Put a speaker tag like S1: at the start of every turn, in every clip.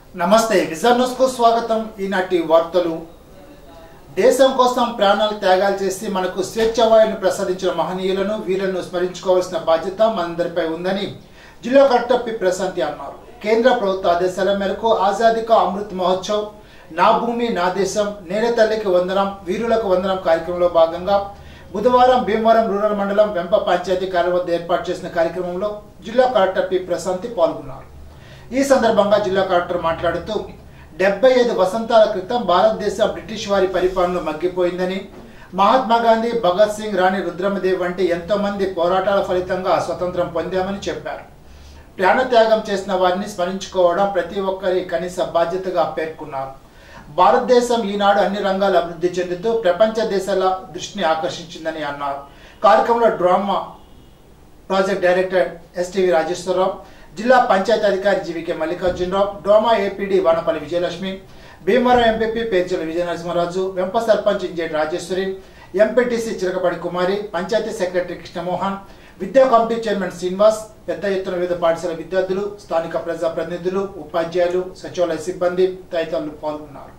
S1: నమస్తే vision news కు స్వాగతం ఈనాటి వార్తలు దేశం కోసం ప్రాణాలు త్యాగాలు చేసి మనకు స్వేచ్ఛ వాయువును ప్రసాదించిన మహనీయులను వీరులను స్మరించుకోవాల్సిన బాధ్యత మనందరిపై ఉందని జిల్లా కలెక్టర్ పి ప్రశాంతి అన్నారు కేంద్ర ప్రభుత్వ ఆదేశాల మేరకు ఆజాదీ కా అమృత్ మహోత్సవ్ నా భూమి నా దేశం నేల తల్లికి వందనం వీరులకు వందనం కార్యక్రమంలో భాగంగా బుధవారం భీమవరం రూరల్ మండలం వెంప పంచాయతీ కార్యాలయం వద్ద ఏర్పాటు చేసిన కార్యక్రమంలో జిల్లా కలెక్టర్ పి ప్రశాంతి పాల్గొన్నారు ఈ సందర్భంగా జిల్లా కలెక్టర్ మాట్లాడుతూ డెబ్బై ఐదు వసంతాల క్రితం భారతదేశం బ్రిటిష్ వారి పరిపాలన మగ్గిపోయిందని మహాత్మా గాంధీ భగత్ సింగ్ రాణి రుద్రమదేవ్ వంటి ఎంతో మంది పోరాటాల ఫలితంగా స్వతంత్రం పొందామని చెప్పారు ప్రాణత్యాగం చేసిన వారిని స్మరించుకోవడం ప్రతి ఒక్కరి కనీస బాధ్యతగా పేర్కొన్నారు భారతదేశం ఈనాడు అన్ని రంగాల అభివృద్ధి చెందుతూ ప్రపంచ దేశాల దృష్టిని ఆకర్షించిందని అన్నారు కార్యక్రమంలో drama project director STV Rajeswara Rao జిల్లా పంచాయతీ అధికారి GVK Mallikarjuna Rao DWMA APD Vanapalli Vijayalakshmi Bhimavaram MPP Perchala Vijaya Narasimha Raju Vempa sarpanch Injeti Rajeswari MPTC Chirakapadi Kumari panchayat secretary Krishna Mohan విద్యా కమిటీ చైర్మన్ శ్రీనివాస్ పెద్ద ఎత్తున వివిధ పాఠశాల విద్యార్థులు స్థానిక ప్రజాప్రతినిధులు ఉపాధ్యాయులు సచివాలయ సిబ్బంది తదితరులు పాల్గొన్నారు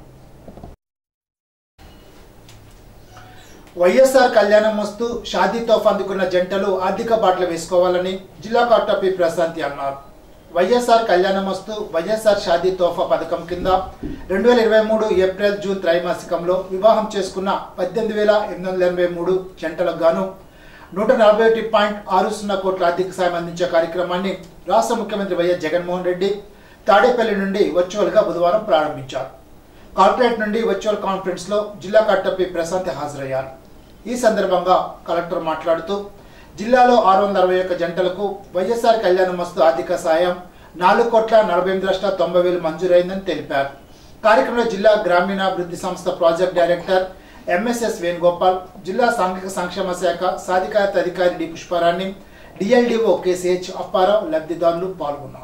S1: వైఎస్ఆర్ కళ్యాణం వస్తూ షాదీ తోఫా అందుకున్న జంటలు ఆర్థిక బాటలు వేసుకోవాలని జిల్లా కలెక్టర్ పి ప్రశాంతి అన్నారు వైఎస్ఆర్ కళ్యాణం వస్తూ వైఎస్ఆర్ షాదీ తోఫా పథకం కింద రెండు వేల ఇరవై మూడు ఏప్రిల్ జూన్ త్రైమాసికంలో వివాహం చేసుకున్న పద్దెనిమిది వేల ఎనిమిది వందల ఎనభై మూడు జంటలకు గాను నూట నలభై ఒకటి పాయింట్ ఆరు సున్నా కోట్ల ఆర్థిక సాయం అందించే కార్యక్రమాన్ని రాష్ట్ర ముఖ్యమంత్రి వైఎస్ జగన్మోహన్ రెడ్డి తాడేపల్లి నుండి వర్చువల్గా బుధవారం ప్రారంభించారు కార్పొరేట్ నుండి వర్చువల్ కాన్ఫరెన్స్ లో జిల్లా కలెక్టర్ పి ప్రశాంతి హాజరయ్యారు ఈ సందర్భంగా కలెక్టర్ మాట్లాడుతూ జిల్లాలో ఆరు వందల అరవై ఒక్క జంటలకు వైఎస్ఆర్ కళ్యాణ మస్తు ఆర్థిక సాయం నాలుగు కోట్ల నలభై ఎనిమిది లక్షల తొంభై వేలు మంజూరైందని తెలిపారు కార్యక్రమంలో జిల్లా గ్రామీణాభివృద్ధి సంస్థ ప్రాజెక్ట్ డైరెక్టర్ ఎంఎస్ఎస్ వేణుగోపాల్ జిల్లా సాంఘిక సంక్షేమ శాఖ సాధికారత అధికారి D Pushpa Rani DLDO KCH Appa Rao లబ్ధిదారులు పాల్గొన్నారు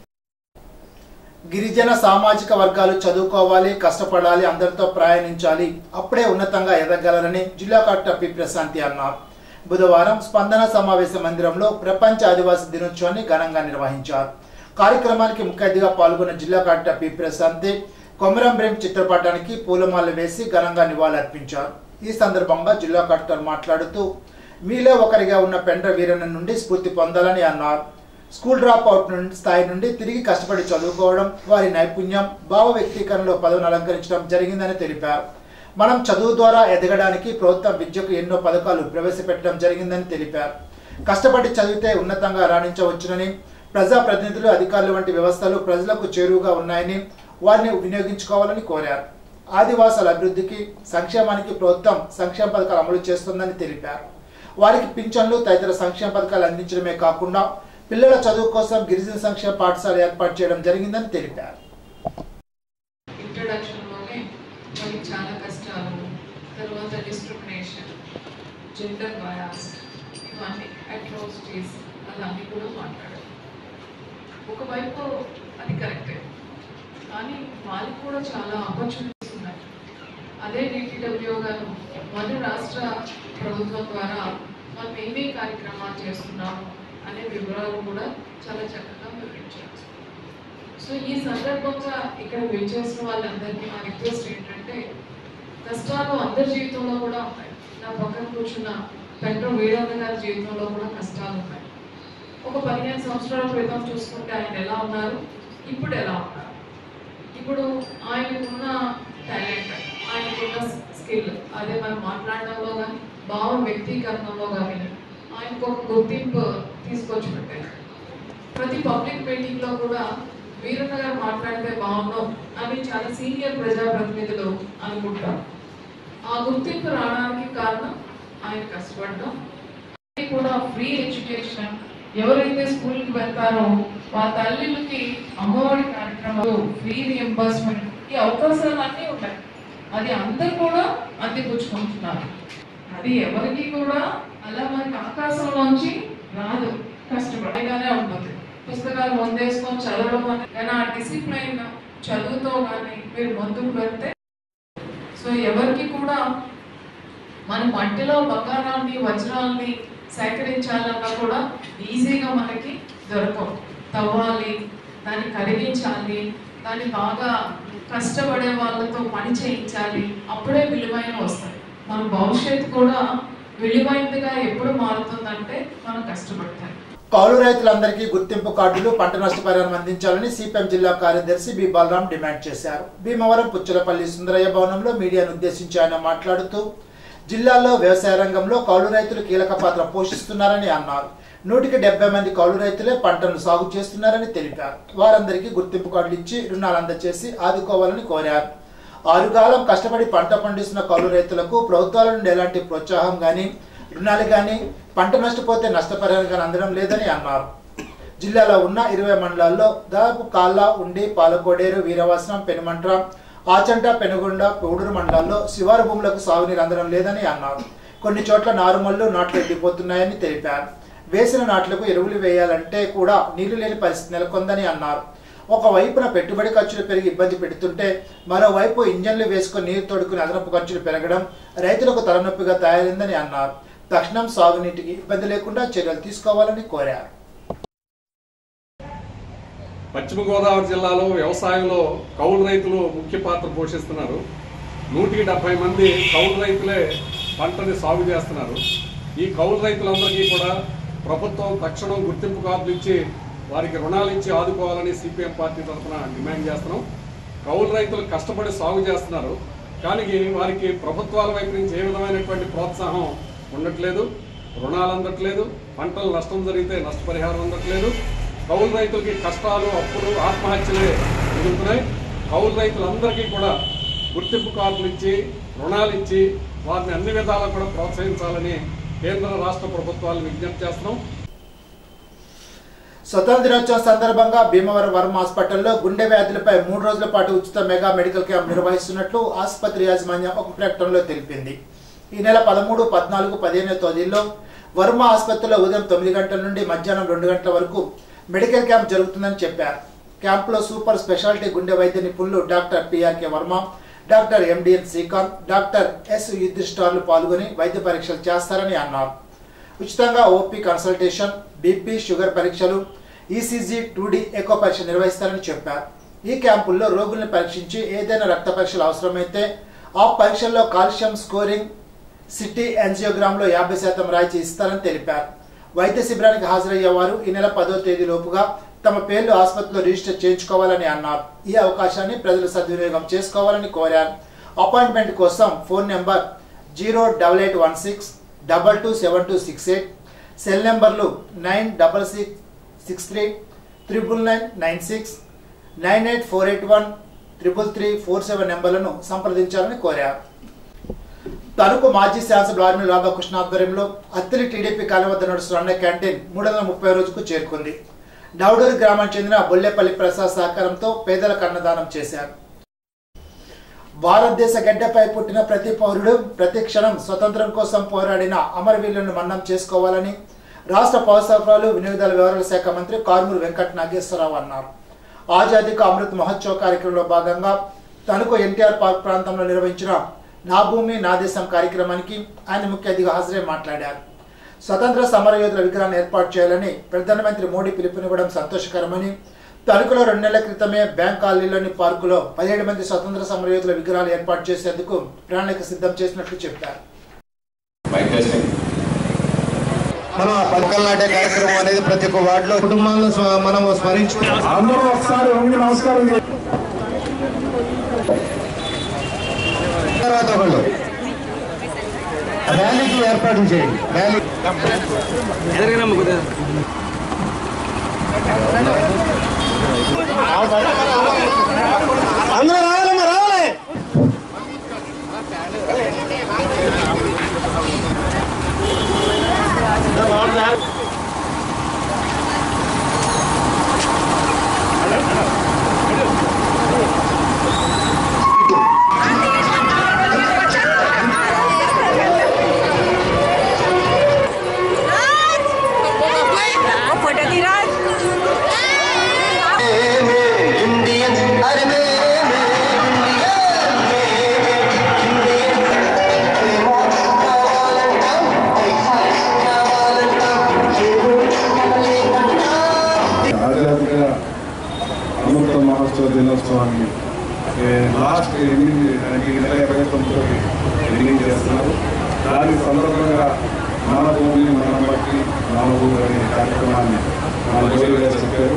S1: గిరిజన సామాజిక వర్గాలు చదువుకోవాలి కష్టపడాలి అందరితో ప్రయాణించాలి అప్పుడే ఉన్నతంగా ఎదగలరని జిల్లా కలెక్టర్ పి ప్రశాంతి అన్నారు బుధవారం స్పందన సమావేశ మందిరంలో ప్రపంచ ఆదివాసీ దినోత్సవాన్ని ఘనంగా నిర్వహించారు కార్యక్రమానికి ముఖ్య అతిథిగా పాల్గొన్న జిల్లా కలెక్టర్ పి ప్రశాంతి కొమరం భీం చిత్రపటానికి పూలమాల వేసి ఘనంగా నివాళులర్పించారు ఈ సందర్భంగా జిల్లా కలెక్టర్ మాట్లాడుతూ మీలో ఒకరిగా ఉన్న పెండ్ర వీరన్న నుండి స్ఫూర్తి పొందాలని అన్నారు స్కూల్ డ్రాప్ అవుట్ నుండి స్థాయి నుండి తిరిగి కష్టపడి చదువుకోవడం వారి నైపుణ్యం భావ వ్యక్తీకరణలో పదవిని అలంకరించడం జరిగిందని తెలిపారు మనం చదువు ద్వారా ఎదగడానికి ప్రభుత్వం విద్యకు ఎన్నో పథకాలు ప్రవేశపెట్టడం జరిగిందని తెలిపారు కష్టపడి చదివితే ఉన్నతంగా రాణించవచ్చునని ప్రజాప్రతినిధులు అధికారులు వంటి వ్యవస్థలు ప్రజలకు చేరువుగా ఉన్నాయని వారిని వినియోగించుకోవాలని కోరారు ఆదివాసాల అభివృద్ధికి సంక్షేమానికి ప్రభుత్వం సంక్షేమ పథకాలు అమలు చేస్తుందని తెలిపారు వారికి పింఛన్లు తదితర సంక్షేమ పథకాలు అందించడమే కాకుండా పిల్లల చదువు కోసం గిరిజన సంక్షేమ పాఠశాల ఏర్పాటు చేయడం జరిగిందని తెలిపారు
S2: ఇంట్రడక్షన్లోనే మనకి చాలా కష్టాలు తర్వాత డిస్క్రిమినేషన్ జెండర్ బయాస్ ఇవన్నీ అట్రాసిటీస్ అలాంటి కూడా మాట్లాడారు ఒకవైపు అది కరెక్టే కానీ వాళ్ళకి కూడా చాలా ఆపర్చునిటీస్ ఉన్నాయి అదే డిటిడబ్ల్యూ గారు మన రాష్ట్ర ప్రభుత్వం ద్వారా మనం ఏమేమి కార్యక్రమాలు చేస్తున్నాము అనే వివరాలు కూడా చాలా చక్కగా వివరించారు సో ఈ సందర్భంగా ఇక్కడ విచ్చేసిన వాళ్ళందరికీ నా రిక్వెస్ట్ ఏంటంటే కష్టాలు అందరి జీవితంలో కూడా ఉన్నాయి నా పక్కన కూర్చున్న పెట్రో వీరన్న గారి జీవితంలో కూడా కష్టాలు ఉన్నాయి ఒక పదిహేను సంవత్సరాల క్రితం చూసుకుంటే ఆయన ఎలా ఉన్నారు ఇప్పుడు ఎలా ఉన్నారు ఇప్పుడు ఆయనకున్న టాలెంట్ ఆయనకున్న స్కిల్ అదే మనం మాట్లాడడంలో కానీ భావ వ్యక్తీకరణలో కానీ ఆయనకు ఒక గుర్తింపు తీసుకొచ్చి పెట్టారు ప్రతి పబ్లిక్ మీటింగ్ లో కూడా వీరన్న గారు మాట్లాడితే బాగున్నాం అని చాలా సీనియర్ ప్రజాప్రతినిధులు అనుకుంటారు ఆ గుర్తింపు రావడానికి కారణం ఆయన కష్టపడడం అది కూడా ఫ్రీ ఎడ్యుకేషన్ ఎవరైతే స్కూల్కి వెళ్తారో వాళ్ళ తల్లికి అమ్మఒడి కార్యక్రమాలు ఫ్రీ రియంబర్స్మెంట్ ఈ అవకాశాలు అన్నీ ఉన్నాయి అది అందరు కూడా అందిపుచ్చుకుంటున్నారు అది ఎవరికి కూడా అలా మనకి ఆకాశంలోంచి రాదు కష్టపడిగానే ఉంటుంది పుస్తకాలు ముందేసుకొని చదవడం అని కానీ ఆ డిసిప్లైన్ చదువుతో కానీ మీరు ముందుకు వెళ్తే సో ఎవరికి కూడా మన మట్టిలో బంగారాన్ని వజ్రాల్ని సేకరించాలన్నా కూడా ఈజీగా మనకి దొరకవు తవ్వాలి దాన్ని కరిగించాలి దాన్ని బాగా కష్టపడే వాళ్ళతో పని చేయించాలి అప్పుడే విలువైన వస్తాయి మన భవిష్యత్తు కూడా విలువైనదిగా ఎప్పుడు మారుతుందంటే మనం కష్టపడతాం
S1: కౌలు రైతులందరికీ గుర్తింపు కార్డులు పంట నష్టపరిహారం అందించాలని సిపిఎం జిల్లా కార్యదర్శి బి బలరాం డిమాండ్ చేశారు భీమవరం పుచ్చలపల్లి సుందరయ్య భవనంలో మీడియాను ఉద్దేశించి ఆయన మాట్లాడుతూ జిల్లాలో వ్యవసాయ రంగంలో కౌలు రైతులు కీలక పాత్ర పోషిస్తున్నారని అన్నారు నూటికి డెబ్బై మంది కౌలు రైతులే పంటను సాగు చేస్తున్నారని తెలిపారు వారందరికీ గుర్తింపు కార్డులు ఇచ్చి రుణాలు అందజేసి ఆదుకోవాలని కోరారు ఆరుగాలం కష్టపడి పంట పండిస్తున్న కౌలు రైతులకు ప్రభుత్వాల నుండి ఎలాంటి ప్రోత్సాహం కానీ రుణాలు కానీ పంట నష్టపోతే నష్టపరిహారం కానీ అందడం లేదని అన్నారు జిల్లాలో ఉన్న ఇరవై మండలాల్లో దాదాపు కాళ్ళ ఉండి పాలకోడేరు వీరవాసనం పెనుమంట్ర ఆచంట పెనుగొండ పౌడూరు మండలాల్లో శివారు భూములకు సాగునీరు అందడం లేదని అన్నారు కొన్ని చోట్ల నారుమల్లు నాట్లు ఎండిపోతున్నాయని తెలిపారు వేసిన నాట్లకు ఎరువులు వేయాలంటే కూడా నీళ్లు లేని పరిస్థితి నెలకొందని అన్నారు ఒకవైపున పెట్టుబడి ఖర్చులు పెరిగి ఇబ్బంది పెడుతుంటే మరోవైపు ఇంజన్లు వేసుకుని నీరు తోడుకుని అదనపు ఖర్చులు పెరగడం రైతులకు తలనొప్పిగా తయారైందని అన్నారు తక్షణం సాగునీటికి ఇబ్బంది లేకుండా చర్యలు తీసుకోవాలని కోరారు
S3: పశ్చిమ గోదావరి జిల్లాలో వ్యవసాయంలో కౌలు రైతులు ముఖ్య పాత్ర పోషిస్తున్నారు నూటికి డెబ్బై మంది కౌలు రైతులే పంటని సాగు చేస్తున్నారు ఈ కౌలు రైతులందరికీ కూడా ప్రభుత్వం తక్షణం గుర్తింపు కార్డులు ఇచ్చి వారికి రుణాలు ఇచ్చి ఆదుకోవాలని సిపిఎం పార్టీ తరఫున డిమాండ్ చేస్తున్నాం కౌలు రైతులు కష్టపడి సాగు చేస్తున్నారు కానీ వారికి ప్రభుత్వాల వైపు నుంచి ఏ విధమైనటువంటి ప్రోత్సాహం ఉండట్లేదు రుణాలు అందట్లేదు పంటలు నష్టం జరిగితే నష్టపరిహారం అందట్లేదు కౌలు రైతులకి కష్టాలు అప్పులు ఆత్మహత్యలే మిగులుతున్నాయి కౌలు రైతులందరికీ కూడా గుర్తింపు కార్డులు ఇచ్చి రుణాలు ఇచ్చి వారిని అన్ని విధాలా కూడా ప్రోత్సహించాలని కేంద్ర రాష్ట్ర ప్రభుత్వాలను విజ్ఞప్తి చేస్తున్నాం
S1: స్వతంత్ర దినోత్సవం సందర్భంగా భీమవరం వర్మ హాస్పిటల్లో గుండె వ్యాధులపై మూడు రోజుల పాటు ఉచిత మెగా మెడికల్ క్యాంప్ నిర్వహిస్తున్నట్లు ఆసుపత్రి యాజమాన్యం ఒక ప్రకటనలో తెలిపింది ఈ నెల పదమూడు పద్నాలుగు పదిహేను తేదీల్లో వర్మ ఆసుపత్రిలో ఉదయం తొమ్మిది గంటల నుండి మధ్యాహ్నం రెండు గంటల వరకు మెడికల్ క్యాంప్ జరుగుతుందని చెప్పారు క్యాంపులో సూపర్ స్పెషాలిటీ గుండె వైద్య నిపుణులు doctor PRK Varma doctor MDN Srikanth doctor S యుధిష్ఠార్లు పాల్గొని వైద్య పరీక్షలు చేస్తారని అన్నారు ఉచితంగా ఓపీ కన్సల్టేషన్ బీపీ షుగర్ పరీక్షలు ఈసీజీ టూడీ ఎకో పరీక్ష నిర్వహిస్తారని చెప్పారు ఈ క్యాంపుల్లో రోగుల్ని పరీక్షించి ఏదైనా రక్త పరీక్షలు అవసరమైతే ఆ పరీక్షల్లో కాల్షియం స్కోరింగ్ సిటీ యాంజియోగ్రామ్లో యాభై శాతం రాయితీ ఇస్తారని తెలిపారు వైద్య శిబిరానికి హాజరయ్యే వారు ఈ నెల పదో తేదీ లోపుగా తమ పేర్లు ఆసుపత్రిలో రిజిస్టర్ చేయించుకోవాలని అన్నారు ఈ అవకాశాన్ని ప్రజలు సద్వినియోగం చేసుకోవాలని కోరారు అపాయింట్మెంట్ కోసం phone number zero double eight one six double two seven two six eight cell నెంబర్లు nine double six six three triple nine nine six nine eight four eight one triple three four seven నెంబర్లను సంప్రదించాలని కోరారు తణుకు మాజీ శాసనసభ్యులు army Radhakrishna ఆధ్వర్యంలో Attili TDP కాలం వద్ద నడుస్తున్న అన్న క్యాంటీన్ మూడు వందల ముప్పై రోజుకు చేరుకుంది డౌడూరు గ్రామానికి చెందిన బొల్లేపల్లి ప్రసాద్ సహకారంతో పేదలకు అన్నదానం చేశారు భారతదేశ గడ్డపై పుట్టిన ప్రతి పౌరుడు ప్రతి క్షణం స్వతంత్రం కోసం పోరాడిన అమరవీరులను మన్నం చేసుకోవాలని రాష్ట్ర పౌర సరఫరాలు వినియోగదారుల వ్యవహారాల శాఖ మంత్రి కారుమూరి వెంకట నాగేశ్వరరావు అన్నారు ఆజాదీ కా అమృత్ మహోత్సవ్ కార్యక్రమంలో భాగంగా తణుకు ఎన్టీఆర్ పార్క్ ప్రాంతంలో నిర్వహించిన నా భూమి నా దేశం కార్యక్రమానికి ఆయన ముఖ్య అతిథిగా హాజరై మాట్లాడారు స్వతంత్ర సమరయోధుల విగ్రహాన్ని ఏర్పాటు చేయాలని ప్రధానమంత్రి మోడీ పిలుపునివ్వడం సంతోషకరమని తణుకులో రెండు నెలల క్రితమే బ్యాంక్ కాలనీలోని పార్కులో పదిహేడు మంది స్వతంత్ర సమరయోధుల విగ్రహాలు ఏర్పాటు చేసేందుకు ప్రణాళిక సిద్ధం చేసినట్లు చెప్పారు
S4: మైక్ టెస్టింగ్
S5: మనం ఆ పథకాలు నాటే కార్యక్రమం అనేది ప్రతి ఒక్క వార్డులో కుటుంబాలను స్వ- మనం స్మరించుకుంటాం
S6: అందరూ ఒకసారి ఉండి నమస్కారం చేయండి.
S5: తర్వాత ఒకళ్ళు ర్యాలీకి ఏర్పాట్లు చేయండి ర్యాలీ అందరూ రావాలమ్మా రావాలి
S7: फोटो दी राज
S6: వారోత్సవ దినోత్సవాన్ని ఏ, లాస్ట్ ఎనిమిది అంటే ఈ నెల ఇరవై తొమ్మిదిలో ఎన్నిక చేస్తున్నారు దాని సందర్భంగా మన భూమిని మనం బట్టి మన ఊరు అనే కార్యక్రమాన్ని మన గోలు గారు చెప్పారు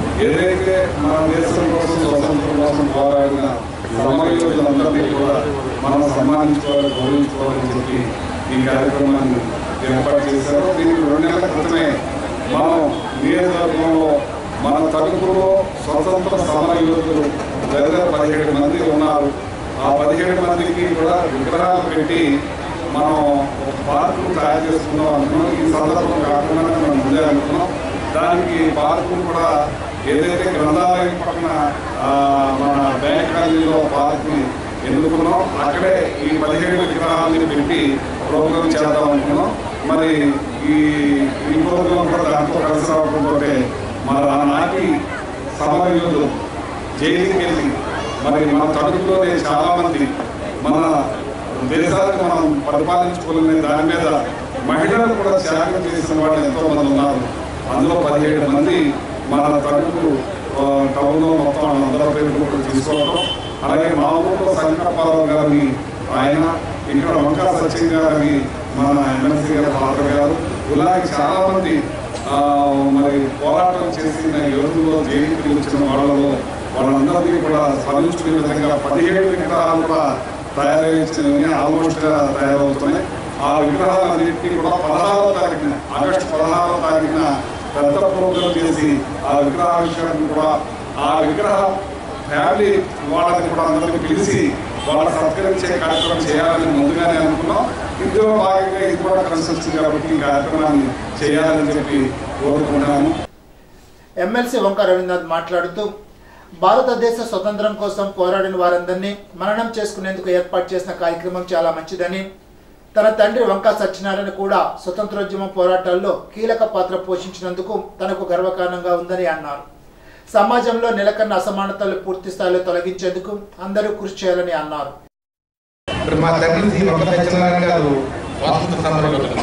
S6: ఏదైతే మన దేశం కోసం స్వతంత్రం కోసం పోరాడిన సమయోధులందరినీ కూడా మనం సన్మానించుకోవాలి గౌరవించుకోవాలని చెప్పి ఈ కార్యక్రమాన్ని ఏర్పాటు చేశారు దీనికి రెండు నెలల క్రితమే మనం నియోజకవర్గంలో మన తణుకులో స్వతంత్ర సమర యోధులు దగ్గర పదిహేడు మంది ఉన్నారు ఆ పదిహేడు మందికి కూడా విగ్రహాలు పెట్టి మనం ఒక పార్కు తయారు చేసుకుందాం అనుకున్నాం ఈ సందర్భం కాకుండా మనం ముందే అనుకున్నాం దానికి పార్కు కూడా ఏదైతే గ్రంథాలయం పక్కన ఆ, మన బ్యాంక్ కాలనీలో పార్క్ని ఎన్నుకున్నాం అక్కడే ఈ పదిహేడు విగ్రహాలని పెట్టి ప్రోగ్రాం చేద్దాం అనుకున్నాం మరి ఈ ఈ ప్రోగ్రాం కూడా దాంతో కలిసి రావడంతో మన ఆనాటి సమరయోధులు జైలుకి వెళ్ళి మరి మన తణుకులోనే చాలా మంది మన దేశాన్ని మనం పరిపాలించుకోవాలనే దాని మీద మహిళలు కూడా త్యాగం చేసిన వాళ్ళు ఎంతో మంది ఉన్నారు అందులో పదిహేడు మంది మన తణుకు ఆ, టౌన్లో మొత్తం అందరూ పేర్లు కూడా తీసుకోవడం అలాగే మా ఊళ్ళో శంకరపారావు గారిని ఆయన ఇక్కడ వంకా సచిన్ గారిని మన ఎమ్మెల్సీ గారు పాత్ర గారు ఇలాగే చాలా మంది ఆ, మరి పోరాటం చేసిన యోధుల్లో జైలుకి వచ్చిన వాళ్ళలో వాళ్ళందరినీ కూడా స్మరించుకునే విధంగా పదిహేడు విగ్రహాలు కూడా తయారైనవి ఆల్మోస్ట్ గా తయారవుతున్నాయి ఆ విగ్రహాలన్నింటినీ కూడా పదహారవ తారీఖున ఆగస్టు పదహారవ తారీఖున పెద్ద ప్రోగ్రాం చేసి ఆ విగ్రహావిష్కరణ కూడా ఆ విగ్రహ ఫ్యామిలీ వాళ్ళని కూడా అందరినీ పిలిచి వాళ్ళ సత్కరించే కార్యక్రమం చేయాలని ముందుగానే అనుకున్నాం ఇందులో భాగంగా ఇది కూడా కలిసి వచ్చింది కాబట్టి ఈ కార్యక్రమాన్ని చేయాలని చెప్పి కోరుకుంటున్నాను
S1: ఎమ్మెల్సీ వంక రవీంద్రనాథ్ మాట్లాడుతూ భారతదేశ స్వతంత్రం కోసం పోరాడిన వారందరినీ మననం చేసుకునేందుకు ఏర్పాటు చేసిన కార్యక్రమం చాలా మంచిదని తన తండ్రి వంక సత్యనారాయణ కూడా స్వతంత్రోద్యమ పోరాటాల్లో కీలక పాత్ర పోషించినందుకు తనకు గర్వకారణంగా ఉందని అన్నారు సమాజంలో నెలకొన్న అసమానతలు పూర్తి స్థాయిలో తొలగించేందుకు అందరూ కృషి చేయాలని అన్నారు
S5: ఇప్పుడు మా తండ్రి శ్రీ వంక సత్యనారాయణ గారు స్వాతంత్ర సమరయోధులు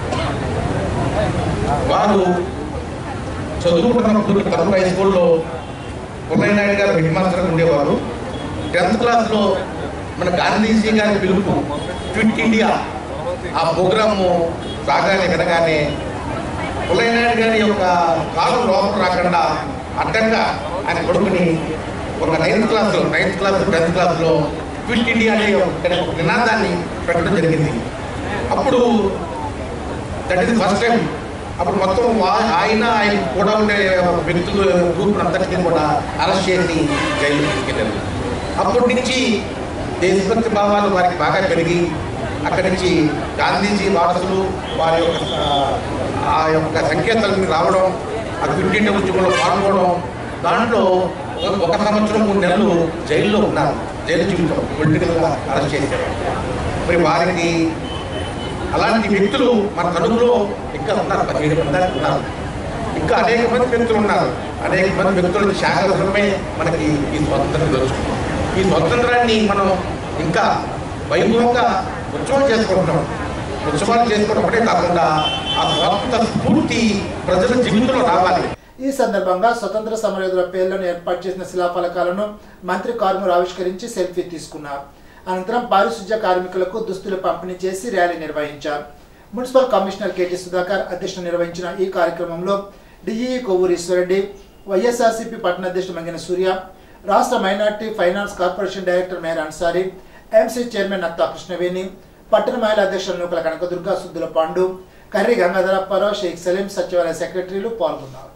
S5: వారు చదువుకున్నప్పుడు కడప హై స్కూల్లో పుల్లయ్య నాయుడు గారు హెడ్ మాస్టర్ ఉండేవారు టెన్త్ క్లాస్లో మన గాంధీజీ గారి పిలుపు క్విట్ ఇండియా ఆ ప్రోగ్రాము రాగానే వినగానే పుల్లయ్య నాయుడు గారి యొక్క కాలం లోపల రాకుండా అడ్డంగా ఆయన కొడుకుని ఒక నైన్త్ క్లాస్లో నైన్త్ క్లాస్ టెన్త్ క్లాస్లో క్విట్ ఇండియా అనే ఒక ఒక నినాదాన్ని పెట్టడం జరిగింది అప్పుడు దట్ ఈస్ ఫస్ట్ టైం అప్పుడు మొత్తం వా- ఆయన ఆయన కూడా ఉండే వ్యక్తులు గ్రూప్ అందరికీ కూడా అరెస్ట్ చేసి జైలు తీసుకెళ్ళారు అప్పటి నుంచి దేశభక్తి భావాలు వారికి బాగా పెరిగి అక్కడి నుంచి గాంధీజీ వారసులు వారి యొక్క ఆ, ఆ యొక్క సంకేతాలను రావడం ఆ క్విట్ ఇండియా ఉద్యమంలో పాల్గొనడం దాంట్లో ఒక- ఒక సంవత్సరం మూడు నెలలు జైల్లో ఉన్నారు జైలు జీవితం పొలిటికల్గా అరెస్ట్ చేశారు మరి వారికి అలాంటి వ్యక్తులు మన తణుకులో ఇంకా ఉన్నారు పదిహేడు మంది దాకా ఉన్నారు ఇంకా అనేక మంది వ్యక్తులు ఉన్నారు అనేక మంది వ్యక్తుల శాఖమే మనకి ఈ స్వాతంత్రం దొరుకుతున్నాం ఈ స్వాతంత్రాన్ని మనం ఇంకా వైభవంగా ఉత్సవం చేసుకుంటున్నాం ఉత్సవాలు చేసుకోవడం ఒకటే కాకుండా ఆ స్వాతంత్ర స్ఫూర్తి ప్రజల జీవితంలో రావాలి
S1: ఈ సందర్భంగా స్వతంత్ర సమరయోధుల పేర్లను ఏర్పాటు చేసిన శిలాఫలకాలను మంత్రి కార్మూర్ ఆవిష్కరించి సెల్ఫీ తీసుకున్నారు అనంతరం పారిశుధ్య కార్మికులకు దుస్తులు పంపిణీ చేసి ర్యాలీ నిర్వహించారు మున్సిపల్ కమిషనర్ కేటీ సుధాకర్ అధ్యక్షత నిర్వహించిన ఈ కార్యక్రమంలో డిఈ కొవ్వూరీశ్వరరెడ్డి వైఎస్ఆర్సీపీ పట్టణ అధ్యక్షుడు మంగిన సూర్య రాష్ట్ర minority finance corporation director mayor Ansari MC chairman Atta Krishnaveni పట్టణ మహిళా అధ్యక్షులు నూకల కనకదుర్గ సుద్దుల పాండు కర్రి గంగాధరప్పారావు షేక్ సలీం సచివాలయ సెక్రటరీలు పాల్గొన్నారు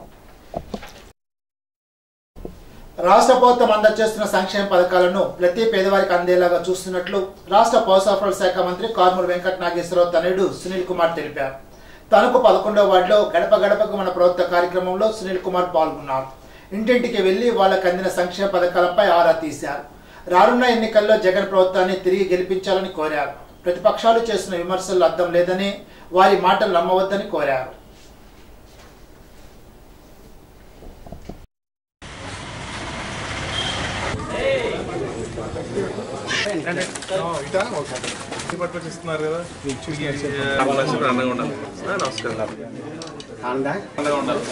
S1: రాష్ట్ర ప్రభుత్వం అందజేస్తున్న సంక్షేమ పథకాలను ప్రతి పేదవారికి అందేలాగా చూస్తున్నట్లు రాష్ట్ర పౌర సరఫరాల శాఖ మంత్రి కార్మూర్ వెంకట నాగేశ్వరరావు తనయుడు సునీల్ కుమార్ తెలిపారు తనకు పదకొండవ వార్డులో గడప గడపకు మన ప్రభుత్వ కార్యక్రమంలో సునీల్ కుమార్ పాల్గొన్నారు ఇంటింటికి వెళ్లి వాళ్ళకు అందిన సంక్షేమ పథకాలపై ఆరా తీశారు రానున్న ఎన్నికల్లో జగన్ ప్రభుత్వాన్ని తిరిగి గెలిపించాలని కోరారు ప్రతిపక్షాలు చేస్తున్న విమర్శలు అర్థం లేదని వారి మాటలు నమ్మవద్దని కోరారు
S8: పట్టుకొచ్చిస్తున్నారు కదా అందంగా ఉండాలి నమస్కారం అందంగా ఉండాలి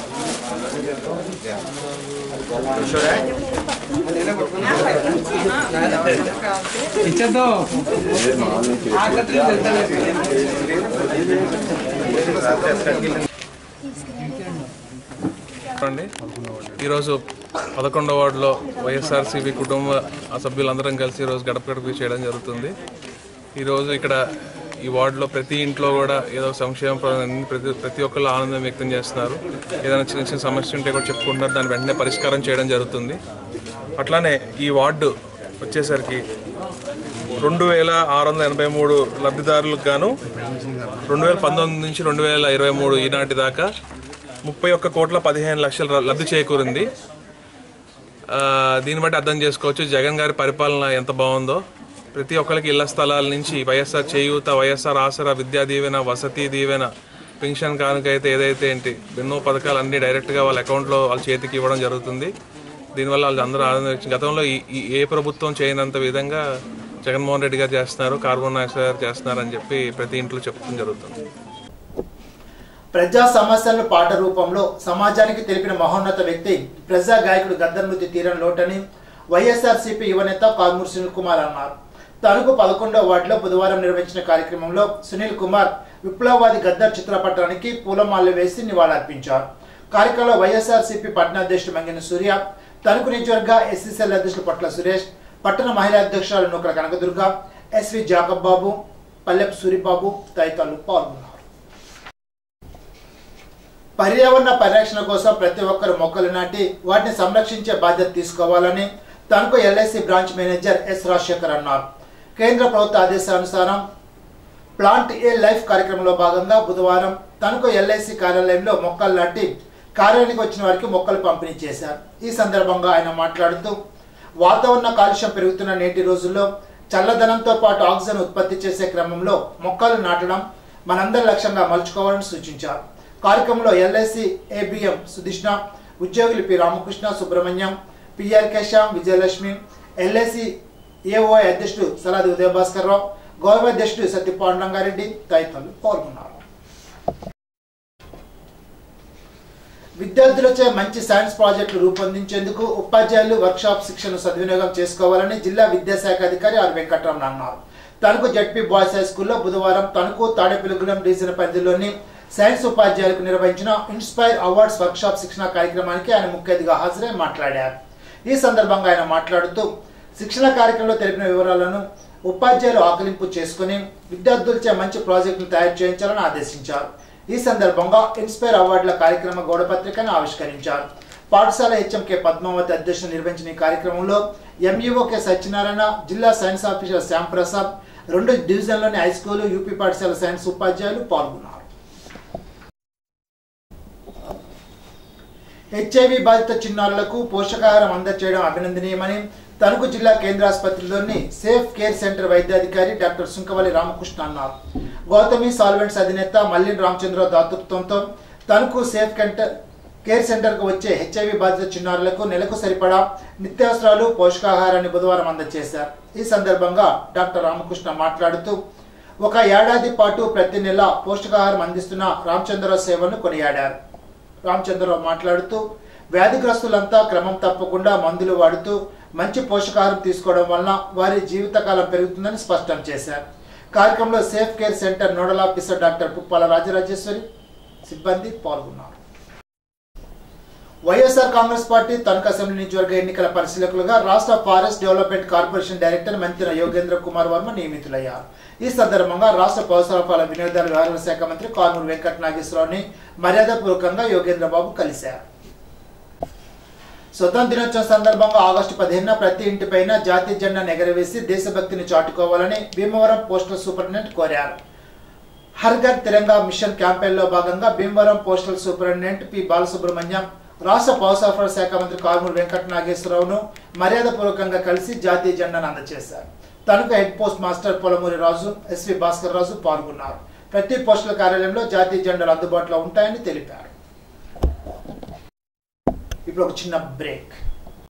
S8: అండి ఈరోజు పదకొండవ వార్డులో వైఎస్ఆర్సీపీ కుటుంబ సభ్యులందరం కలిసి ఈరోజు గడప గడప చేయడం జరుగుతుంది ఈరోజు ఇక్కడ ఈ వార్డులో ప్రతి ఇంట్లో కూడా ఏదో సంక్షేమ పథకాలు ప్రతి ప్రతి ఒక్కళ్ళు ఆనందం వ్యక్తం చేస్తున్నారు ఏదైనా చిన్న చిన్న సమస్య ఉంటే కూడా చెప్పుకుంటున్నారు దాన్ని వెంటనే పరిష్కారం చేయడం జరుగుతుంది అట్లానే ఈ వార్డు వచ్చేసరికి రెండు వేల ఆరు వందల ఎనభై మూడు లబ్ధిదారులకు గాను రెండు వేల పంతొమ్మిది నుంచి రెండు వేల ఇరవై మూడు ఈనాటి దాకా ముప్పై ఒక్క కోట్ల పదిహేను లక్షల లబ్ధి చేకూరింది ఆ, దీన్ని బట్టి అర్థం చేసుకోవచ్చు జగన్ గారి పరిపాలన ఎంత బాగుందో ప్రతి ఒక్కరికి ఇళ్ల స్థలాల నుంచి వైఎస్ఆర్ చేయూత వైఎస్ఆర్ ఆసరా విద్యా దీవెన వసతి దీవెన పెన్షన్ కానుక అయితే ఏదైతే ఏంటి ఎన్నో పథకాలు అన్ని డైరెక్ట్గా వాళ్ళ అకౌంట్లో వాళ్ళ చేతికి ఇవ్వడం జరుగుతుంది దీనివల్ల వాళ్ళు అందరూ ఆనందం వ్యక్తం- గతంలో ఈ ఈ ఏ ప్రభుత్వం చేయనంత విధంగా జగన్మోహన్ రెడ్డి గారు చేస్తున్నారు కార్బన్ నాయక్ గారు చేస్తున్నారు అని చెప్పి ప్రతి ఇంట్లో చెప్పడం జరుగుతుంది
S1: ప్రజా సమస్యలను పాట రూపంలో సమాజానికి తెలిపిన మహోన్నత వ్యక్తి ప్రజా గాయకుడు గద్దర్ మృతి తీరం లోటని వైఎస్ఆర్సీపీ యువనేత కాల్మూరు సునీల్ కుమార్ అన్నారు తణుకు పదకొండవ వార్డులో బుధవారం నిర్వహించిన కార్యక్రమంలో సునీల్ కుమార్ విప్లవవాది గద్దర్ చిత్రపటానికి పూలమాలలు వేసి నివాళులర్పించారు కార్యక్రమంలో వైఎస్ఆర్సీపీ పట్టణాధ్యక్షుడు మంగిన సూర్య తణుకు నియోజకవర్గ ఎస్సీసీఎల్ అధ్యక్షుడు పట్ల సురేష్ పట్టణ మహిళా అధ్యక్షురాలు నూకల కనకదుర్గ ఎస్వి జాకబ్ బాబు పల్లెపు సూరిబాబు తదితరులు పాల్గొన్నారు పర్యావరణ పరిరక్షణ కోసం ప్రతి ఒక్కరు మొక్కలు నాటి వాటిని సంరక్షించే బాధ్యత తీసుకోవాలని Tanuku LIC branch manager S Rajasekhar అన్నారు కేంద్ర ప్రభుత్వ ఆదేశానుసారం ప్లాంట్ ఏ లైఫ్ కార్యక్రమంలో భాగంగా బుధవారం తణుకు ఎల్ఐసి కార్యాలయంలో మొక్కలు నాటి కార్యాలయానికి వచ్చిన వారికి మొక్కలు పంపిణీ చేశారు ఈ సందర్భంగా ఆయన మాట్లాడుతూ వాతావరణ కాలుష్యం పెరుగుతున్న నేటి రోజుల్లో చల్లదనంతో పాటు ఆక్సిజన్ ఉత్పత్తి చేసే క్రమంలో మొక్కలు నాటడం మనందరి లక్ష్యంగా మలుచుకోవాలని సూచించారు కార్యక్రమంలో ఎల్ఐసి ఏబిఎం సుధిష్ణ ఉద్యోగులు P Ramakrishna Subrahmanyam PR Kesam Vijayalakshmi LIC AO అధ్యక్షుడు సలాది ఉదయభాస్కర్ రావు గౌరవ అధ్యక్షుడు సత్య పాండురంగారెడ్డి తదితరులు పాల్గొన్నారు విద్యార్థులచే మంచి సైన్స్ ప్రాజెక్టులు రూపొందించేందుకు ఉపాధ్యాయులు వర్క్షాప్ శిక్షణ సద్వినియోగం చేసుకోవాలని జిల్లా విద్యాశాఖ అధికారి ఆర్ వెంకటరమణ అన్నారు తణుకు జడ్పీ బాయ్స్ హై స్కూల్లో బుధవారం తణుకు తాడేపల్లిగూడెం డివిజన్ పరిధిలోని సైన్స్ ఉపాధ్యాయులకు నిర్వహించిన ఇన్స్పైర్ అవార్డ్స్ వర్క్షాప్ శిక్షణ కార్యక్రమానికి ఆయన ముఖ్య అతిథిగా హాజరై మాట్లాడారు ఈ సందర్భంగా ఆయన మాట్లాడుతూ శిక్షణ కార్యక్రమంలో తెలిపిన వివరాలను ఉపాధ్యాయులు ఆకలింపు చేసుకుని విద్యార్థులచే మంచి ప్రాజెక్టులు తయారు చేయించాలని ఆదేశించారు ఈ సందర్భంగా ఇన్స్పైర్ అవార్డుల కార్యక్రమ గోడపత్రికను ఆవిష్కరించారు పాఠశాల హెచ్ఎంకే పద్మావతి అధ్యక్షులు నిర్వహించిన ఈ కార్యక్రమంలో ఎంఈఓ కె సత్యనారాయణ జిల్లా సైన్స్ ఆఫీసర్ శ్యామ్ ప్రసాద్ రెండు డివిజన్లోని హై స్కూల్ యూపీ పాఠశాల సైన్స్ ఉపాధ్యాయులు పాల్గొన్నారు హెచ్ఐవి బాధిత చిన్నారులకు పోషకాహారం అందచేయడం అభినందనీయమని తణుకు జిల్లా కేంద్ర ఆసుపత్రిలోని సేఫ్ కేర్ సెంటర్ వైద్యాధికారి డాక్టర్ సుంకవల్లి రామకృష్ణ అన్నారు గౌతమి సాల్వెంట్స్ అధినేత మల్లిన్ రామచంద్ర దాతృత్వంతో తణుకు సేఫ్ కెంటర్ కేర్ సెంటర్కు వచ్చే హెచ్ఐవి బాధిత చిన్నారులకు నెలకు సరిపడా నిత్యావసరాలు పోషకాహారాన్ని బుధవారం అందజేశారు ఈ సందర్భంగా డాక్టర్ రామకృష్ణ మాట్లాడుతూ ఒక ఏడాది పాటు ప్రతి నెల పోషకాహారం అందిస్తున్న రామచంద్రరావు సేవను కొనియాడారు రామచంద్రరావు మాట్లాడుతూ వ్యాధిగ్రస్తులంతా క్రమం తప్పకుండా మందులు వాడుతూ మంచి పోషకాహారం తీసుకోవడం వలన వారి జీవితకాలం పెరుగుతుందని స్పష్టం చేశారు కార్యక్రమంలో safe care centre nodal officer doctor Puppala Rajarajeswari సిబ్బంది పాల్గొన్నారు YSR Congress party Tanuku assembly నియోజకవర్గ ఎన్నికల పరిశీలకులుగా రాష్ట్ర ఫారెస్ట్ డెవలప్మెంట్ కార్పొరేషన్ డైరెక్టర్ మంత్రి యోగేంద్ర కుమార్ వర్మ నియమితులయ్యారు ఈ సందర్భంగా రాష్ట్ర పౌర సరఫరాల వినియోగదారుల వ్యవహారాల శాఖ మంత్రి కానూరు వెంకట నాగేశ్వరరావుని మర్యాదపూర్వకంగా యోగేంద్ర బాబు కలిశారు స్వతంత్ర దినోత్సవం సందర్భంగా ఆగస్టు పదిహేనున ప్రతి ఇంటిపైన జాతీయ జెండాను ఎగరవేసి దేశభక్తిని చాటుకోవాలని భీమవరం పోస్టల్ సూపరింటెండెంట్ కోరారు హర్ ఘర్ తిరంగా మిషన్ క్యాంపెయిన్లో భాగంగా Bhimavaram postal superintendent P Balasubrahmanyam రాష్ట్ర పౌర సరఫరా శాఖ మంత్రి కారుమూరి వెంకట నాగేశ్వరరావును మర్యాదపూర్వకంగా కలిసి జాతీయ జెండాను అందజేశారు Tanuku head postmaster Polamuri Raju SV Bhaskar Raju పాల్గొన్నారు ప్రతి పోస్టల్ కార్యాలయంలో జాతీయ జెండాలు అందుబాటులో ఉంటాయని తెలిపారు ఇప్పుడు ఒక చిన్న బ్రేక్